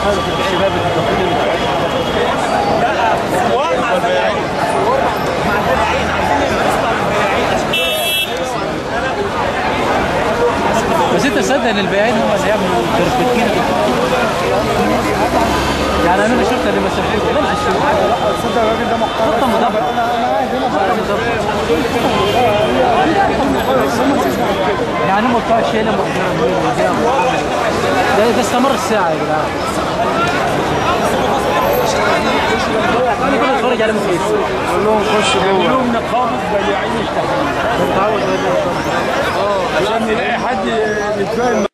الشباب بس انت تصدق ان البياعين هم اللي يعملوا البرسبكتين يعني انا شفت اللي مسافرين لا مش تصدق الراجل ده محترم خطه مدبر انا انا قاعد هنا يعني هم بتوع الشيله محترمين ده ده استمر الساعه يا جدعان انا كنت اتفرج على مفيد قول لهم خش جوه اليوم نقابه بياعين التحرير عشان نلاقي حد نتفاهم